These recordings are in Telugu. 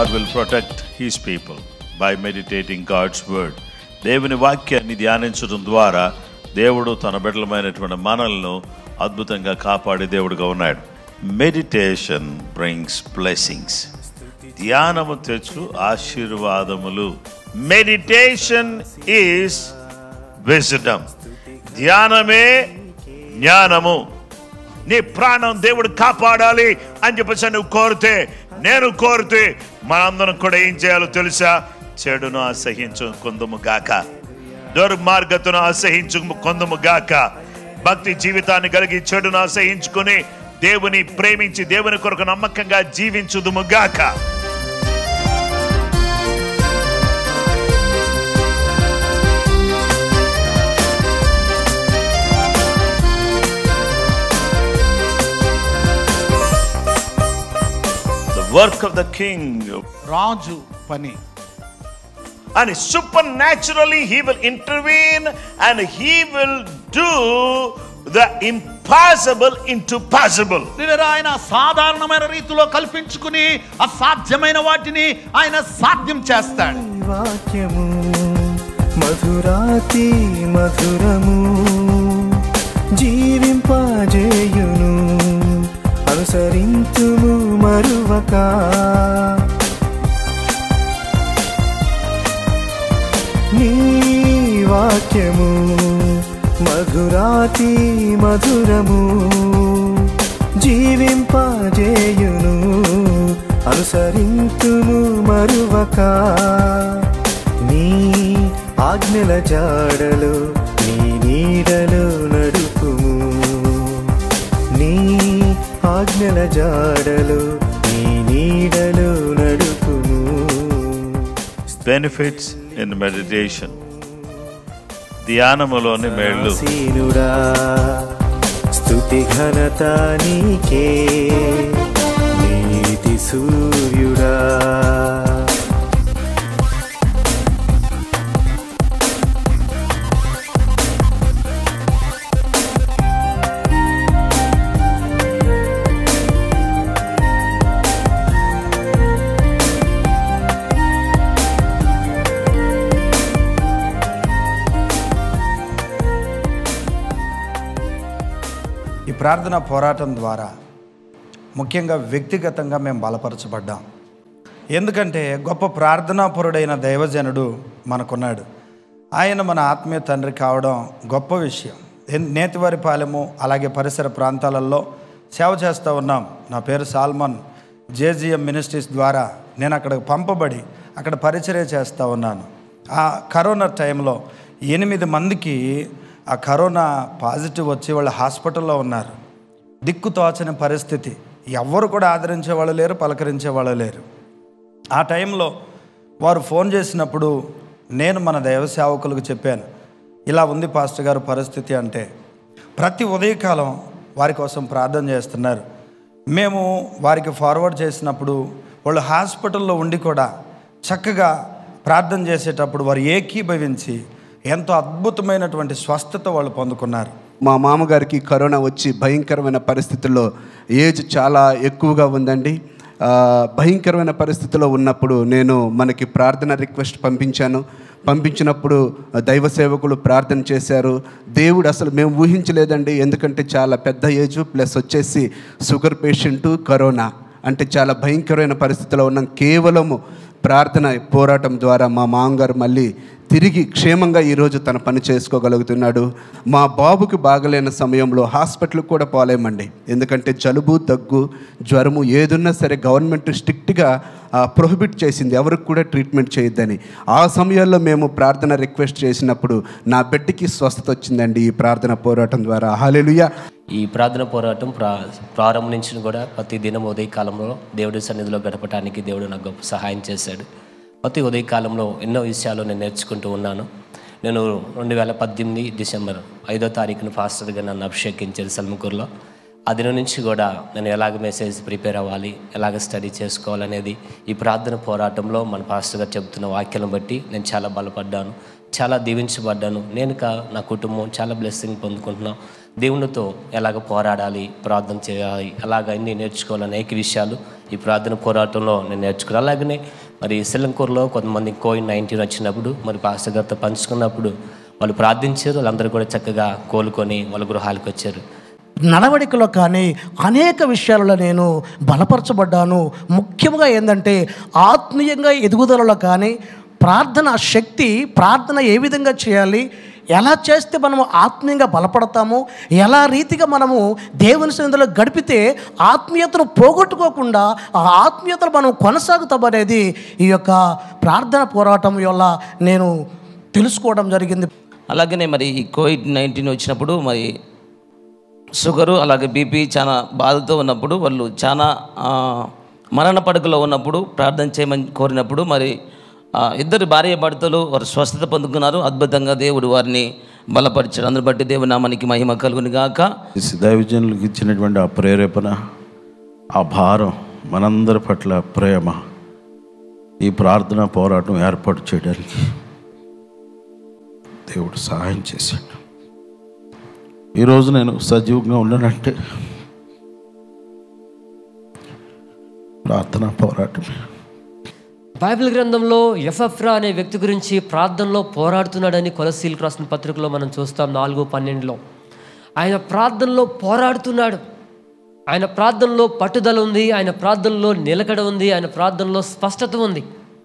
will protect his people by meditating God's word. దేవుని వాక్యాన్ని ధ్యానించడం ద్వారా దేవుడు తన బిడ్డలమైనటువంటి మనల్ని అద్భుతంగా కాపాడే దేవుడుగా ఉన్నాడు మెడిటేషన్ బ్రింగ్స్ బ్లెస్సింగ్స్ ధ్యానము తెచ్చు ఆశీర్వాదములు మెడిటేషన్ ఈస్ విజడమ్ ధ్యానమే జ్ఞానము నీ ప్రాణం దేవుడు కాపాడాలి అని చెప్పేసి నువ్వు కోరితే నేను కోరితే మనందరం కూడా ఏం చేయాలో తెలుసా చెడును అసహించు కొందము గాక దుర్మార్గతను అసహించు కొందము గాక భక్తి జీవితాన్ని కలిగి చెడును అసహించుకుని దేవుని ప్రేమించి దేవుని కొరకు నమ్మకంగా జీవించుదుము గాక The work of the king రాజు పని and supernaturally he will intervene and he will do the impossible into possible ప్రియులారా, ఆయన సాధారణమైన రీతిలో కల్పించుకుని అసాధ్యమైన వాటిని ఆయన సాధ్యం చేస్తాడు వాక్యము మధురాతి మధురము జీవింపజేయును అనుసరింతుము మరువక నీ వాక్యము మధురాతి మధురము జీవింపజేయును అనుసరింతుము మరువక నీ ఆజ్ఞల జాడలు నీ నీడలు నడుపుము నీ ఆజ్ఞల జాడలు నీ నీడలు నడుపుము benefits in meditation ధ్యానములోని మేళ్ళు సీనుడా స్తుతి ఘనత నీకే నీతి సూర్యుడా ఈ ప్రార్థన పోరాటం ద్వారా ముఖ్యంగా వ్యక్తిగతంగా మేము బలపరచబడ్డాం ఎందుకంటే గొప్ప ప్రార్థనాపరుడైన దైవజనుడు మనకున్నాడు ఆయన మన ఆత్మీయ తండ్రి కావడం గొప్ప విషయం ఎన్- నేతివారి పాలెము అలాగే పరిసర ప్రాంతాలలో సేవ చేస్తూ ఉన్నాం నా పేరు సాల్మన్ జేజిఎం మినిస్ట్రీస్ ద్వారా నేను అక్కడికి పంపబడి అక్కడ పరిచర్య చేస్తూ ఉన్నాను ఆ కరోనా టైంలో ఎనిమిది మందికి ఆ కరోనా పాజిటివ్ వచ్చి వాళ్ళు హాస్పిటల్లో ఉన్నారు దిక్కు తోచని పరిస్థితి ఎవ్వరు కూడా ఆదరించే వాళ్ళు లేరు పలకరించే వాళ్ళు లేరు ఆ టైంలో వారు ఫోన్ చేసినప్పుడు నేను మన దైవ సేవకులకు చెప్పాను ఇలా ఉంది పాస్టర్ గారు పరిస్థితి అంటే ప్రతి ఉదయకాలం వారి కోసం ప్రార్థన చేస్తున్నారు మేము వారికి ఫార్వర్డ్ చేసినప్పుడు వాళ్ళు హాస్పిటల్లో ఉండి కూడా చక్కగా ప్రార్థన చేసేటప్పుడు వారు ఏకీభవించి ఎంతో అద్భుతమైనటువంటి స్వస్థత వాళ్ళు పొందుకున్నారు మా మామగారికి కరోనా వచ్చి భయంకరమైన పరిస్థితుల్లో ఏజ్ చాలా ఎక్కువగా ఉందండి ఆ, భయంకరమైన పరిస్థితిలో ఉన్నప్పుడు నేను మనకి ప్రార్థన రిక్వెస్ట్ పంపించాను పంపించినప్పుడు దైవ సేవకులు ప్రార్థన చేశారు దేవుడు అసలు మేము ఊహించలేదండి ఎందుకంటే చాలా పెద్ద ఏజ్ ప్లస్ వచ్చేసి షుగర్ పేషెంటు కరోనా అంటే చాలా భయంకరమైన పరిస్థితిలో ఉన్నాం కేవలము ప్రార్థన పోరాటం ద్వారా మా మామగారు మళ్ళీ తిరిగి క్షేమంగా ఈరోజు తన పని చేసుకోగలుగుతున్నాడు మా బాబుకి బాగలేని సమయంలో హాస్పిటల్కి కూడా పోలేమండి ఎందుకంటే జలుబు దగ్గు జ్వరము ఏదున్నా సరే గవర్నమెంట్ స్ట్రిక్ట్గా ప్రొహిబిట్ చేసింది ఎవరికి కూడా ట్రీట్మెంట్ చేయొద్దని ఆ సమయాల్లో మేము ప్రార్థన రిక్వెస్ట్ చేసినప్పుడు నా బిడ్డకి స్వస్థత వచ్చిందండి ఈ ప్రార్థన పోరాటం ద్వారా హాలెలుయా ఈ ప్రార్థన పోరాటం ప్రా ప్రారంభం నుంచి కూడా ప్రతి దినం ఉదయకాలంలో దేవుడి సన్నిధిలో గడపడానికి దేవుడు నాకు గొప్ప సహాయం చేశాడు ప్రతి ఉదయకాలంలో ఎన్నో విషయాలు నేను నేర్చుకుంటూ ఉన్నాను నేను రెండు వేల పద్దెనిమిది డిసెంబర్ ఐదో తారీఖున ఫాస్టర్గా నన్ను అభిషేకించారు సల్మకూరులో ఆ దినం నుంచి కూడా నేను ఎలాగ మెసేజ్ ప్రిపేర్ అవ్వాలి ఎలాగ స్టడీ చేసుకోవాలనేది ఈ ప్రార్థన పోరాటంలో మన పాస్టర్ గారు చెబుతున్న వాక్యాలను బట్టి నేను చాలా బలపడ్డాను చాలా దీవించబడ్డాను నేను కా నా కుటుంబం చాలా బ్లెస్సింగ్ పొందుకుంటున్నాం దేవునితో ఎలాగ పోరాడాలి ప్రార్థన చేయాలి అలాగ అన్నీ నేర్చుకోవాలి అనేక విషయాలు ఈ ప్రార్థన పోరాటంలో నేను నేర్చుకున్నాను అలాగనే మరి శ్రీలంకూరులో కొంతమంది కోవిడ్ నైన్టీన్ వచ్చినప్పుడు మరి పాస్టర్ గారితో పంచుకున్నప్పుడు వాళ్ళు ప్రార్థించారు వాళ్ళందరూ కూడా చక్కగా కోలుకొని వాళ్ళ గృహాలకు వచ్చారు నడవడికలో కానీ అనేక విషయాలలో నేను బలపరచబడ్డాను ముఖ్యంగా ఏంటంటే ఆత్మీయంగా ఎదుగుదలలో కానీ ప్రార్థన శక్తి ప్రార్థన ఏ విధంగా చేయాలి ఎలా చేస్తే మనము ఆత్మీయంగా బలపడతాము ఎలా రీతిగా మనము దేవుని సన్నిధిలో గడిపితే ఆత్మీయతను పోగొట్టుకోకుండా ఆ ఆత్మీయతను మనం కొనసాగుతామనేది ఈ యొక్క ప్రార్థన పోరాటం వల్ల నేను తెలుసుకోవడం జరిగింది అలాగనే మరి ఈ కోవిడ్ నైన్టీన్ వచ్చినప్పుడు మరి షుగరు అలాగే బీపీ చాలా బాధతో ఉన్నప్పుడు వాళ్ళు చాలా ఆ, మరణ పడకలో ఉన్నప్పుడు ప్రార్థన చేయమని కోరినప్పుడు మరి ఆ, ఇద్దరు భార్య భర్తలు వారు స్వస్థత పొందుకున్నారు అద్భుతంగా దేవుడు వారిని బలపరిచాడు అందుని బట్టి దేవుని నామానికి మహిమ కలుగుని గాక దైవజనులకు ఇచ్చినటువంటి ఆ ప్రేరేపణ ఆ భారం మనందరి పట్ల ప్రేమ ఈ ప్రార్థన పోరాటం ఏర్పాటు చేయడానికి దేవుడు సహాయం చేశాడు ఈరోజు నేను సజీవంగా ఉన్నానంటే ప్రార్థన పోరాటమే బైబిల్ గ్రంథంలో ఎఫ్ఎఫ్రా అనే వ్యక్తి గురించి ప్రార్థనలో పోరాడుతున్నాడని కొలసీల్ రాసిన పత్రికలో మనం చూస్తాం నాలుగు పన్నెండులో ఆయన ప్రార్థనలో పోరాడుతున్నాడు ఆయన ప్రార్థనలో పట్టుదల ఉంది ఆయన ప్రార్థనలో నిలకడ ఉంది ఆయన ప్రార్థనలో స్పష్టత ఉంది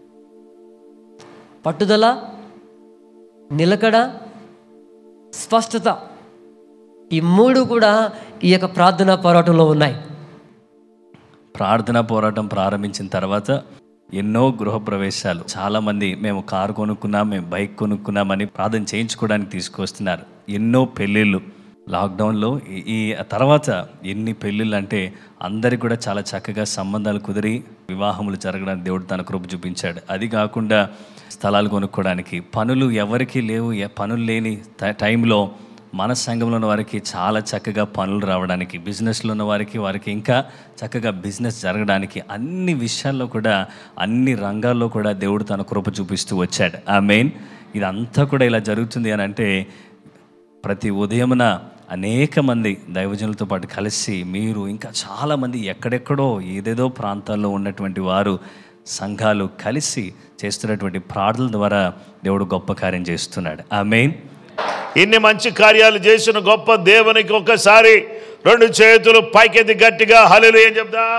పట్టుదల నిలకడ స్పష్టత ఈ మూడు కూడా ఈ యొక్క ప్రార్థనా పోరాటంలో ఉన్నాయి ప్రార్థన పోరాటం ప్రారంభించిన తర్వాత ఎన్నో గృహ ప్రవేశాలు చాలామంది మేము కారు కొనుక్కున్నాం మేము బైక్ కొనుక్కున్నామని ప్రార్థన చేయించుకోవడానికి తీసుకొస్తున్నారు ఎన్నో పెళ్ళిళ్ళు లాక్డౌన్లో ఈ- ఈ తర్వాత ఎన్ని పెళ్ళిళ్ళు అంటే అందరికి కూడా చాలా చక్కగా సంబంధాలు కుదిరి వివాహములు జరగడానికి దేవుడు తన కృప చూపించాడు అది కాకుండా స్థలాలు కొనుక్కోవడానికి పనులు ఎవరికి లేవు ఎ- పనులు లేని ట- టైంలో మన సంఘంలో ఉన్న వారికి చాలా చక్కగా పనులు రావడానికి బిజినెస్లో ఉన్న వారికి వారికి ఇంకా చక్కగా బిజినెస్ జరగడానికి అన్ని విషయాల్లో కూడా అన్ని రంగాల్లో కూడా దేవుడు తన కృప చూపిస్తూ వచ్చాడు ఆ మెయిన్ ఇదంతా కూడా ఇలా జరుగుతుంది అని అంటే ప్రతి ఉదయమున అనేక మంది దైవజనులతో పాటు కలిసి మీరు ఇంకా చాలామంది ఎక్కడెక్కడో ఏదేదో ప్రాంతాల్లో ఉన్నటువంటి వారు సంఘాలు కలిసి చేస్తున్నటువంటి ప్రార్థనల ద్వారా దేవుడు గొప్ప కార్యం చేస్తున్నాడు ఆ మెయిన్ ఇన్ని మంచి కార్యాలు చేసిన గొప్ప దేవునికి ఒక్కసారి రెండు చేతులు పైకెత్తి గట్టిగా హలలు ఏం చెప్దాం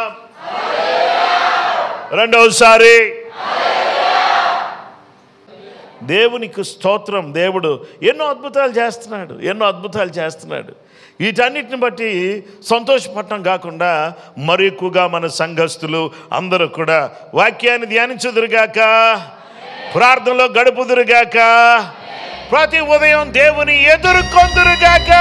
రెండవసారి దేవునికి స్తోత్రం దేవుడు ఎన్నో అద్భుతాలు చేస్తున్నాడు ఎన్నో అద్భుతాలు చేస్తున్నాడు వీటన్నిటిని బట్టి సంతోషపడటం కాకుండా మరి ఎక్కువగా మన సంఘస్థులు అందరూ కూడా వాక్యాన్ని ధ్యానించుదురుగాక ప్రార్థనలో గడుపుదురుగాక ప్రతి ఉదయం దేవుని ఎదుర్కొందురుగాక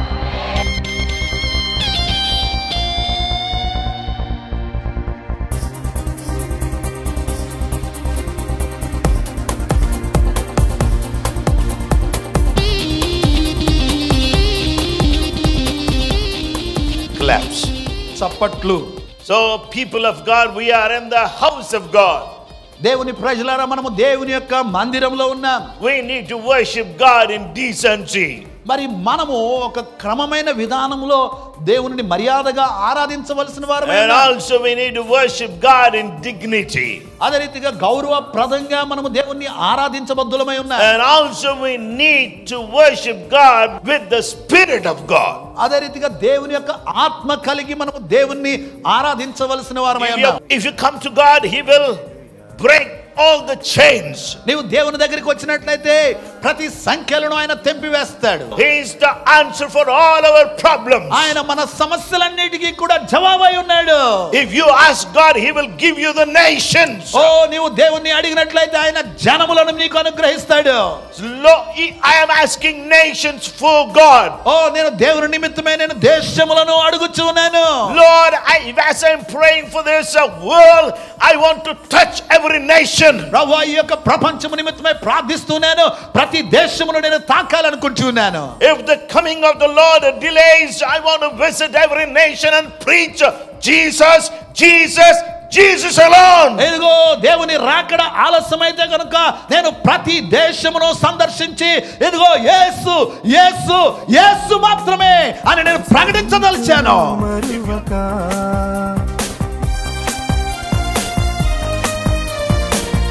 claps. చప్పట్లు So, people of God, we are in the house of God. దేవుని ప్రజలారా మనము దేవుని యొక్క మందిరంలో ఉన్నాం We need to worship God in decency. మరి మనము ఒక క్రమమైన విధానంలో దేవుని మర్యాదగా ఆరాధించవలసిన వారు And also, we need to worship God in dignity. అదే రీతిగా గౌరవప్రదంగా మనము దేవుణ్ణి ఆరాధించబద్దులమై ఉన్నాం And also, we need to worship God with the Spirit of God. అదే రీతిగా దేవుని యొక్క ఆత్మ కలిగి మనము దేవుణ్ణి ఆరాధించవలసిన వారమై If you, ఉన్నాం if you come to God, He will break all the chains. నీవు దేవుని దగ్గరికి వచ్చినట్లయితే ప్రతి సంఖ్యలను ఆయన తెంపివేస్తాడు He is the answer for all our problems. ఆయన మన సమస్యలన్నిటికీ కూడా జవాబై ఉన్నాడు If you ask God, He will give you the nations. ఓ నీవు దేవుణ్ణి అడిగినట్లయితే ఆయన జనములను నీకు అనుగ్రహిస్తాడు Lo- I am asking nations for God. ఓ నేను దేవుని నిమిత్తమే నేను దేశములను అడుగుచూ ఉన్నాను Lord, I, as I'm praying for this uh, world, I want to touch every nation. ప్రభు ఈ యొక్క ప్రపంచము నిమిత్తమై ప్రార్థిస్తున్నాను ప్రతి దేశమును నేను తాకాలనుకుంటున్నాను If the coming of the Lord delays, I want to visit every nation and preach Jesus, Jesus, Jesus alone. ఇదిగో దేవుని రాకడ ఆలస్యమైతే కనుక నేను ప్రతి దేశమును సందర్శించి ఇదిగో యేసు యేసు యేసు మాత్రమే అని నేను ప్రకటించదలిచాను మరువక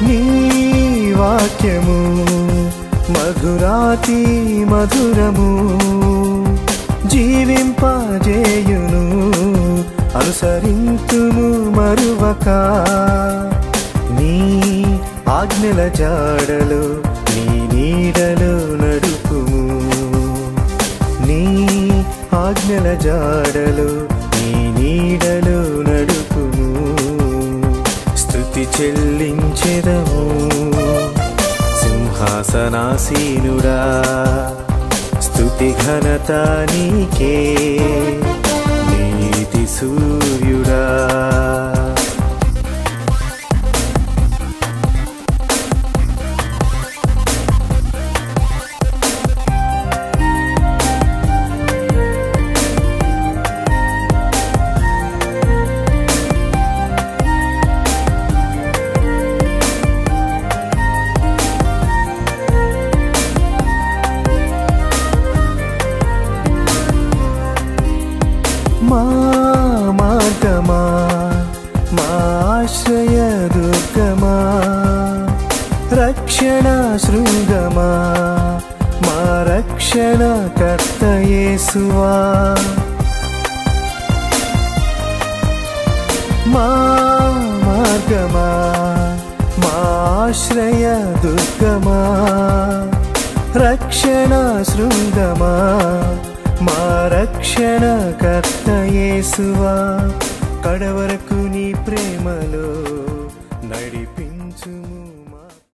నీ వాక్యము మధురాతి మధురము జీవింపజేయును అనుసరింతును మరువక నీ ఆజ్ఞల జాడలు నీ నీడలు నడుపుము నీ ఆజ్ఞల జాడలు నీ నీడలు నడుపుము స్థుతి చెల్లించెదము సింహాసనాసీనుడా స్థుతి ఘనత నీకే నీతి సూర్యుడా మా మార్గమా మా ఆశ్రయ దుర్గమా రక్షణ శృంగమా మా రక్షణ కర్తయేసువా మా మార్గమా మా ఆశ్రయ దుర్గమా రక్షణ శృంగమా మా రక్షణ కర్తయేసువా కడవరకు నీ ప్రేమలో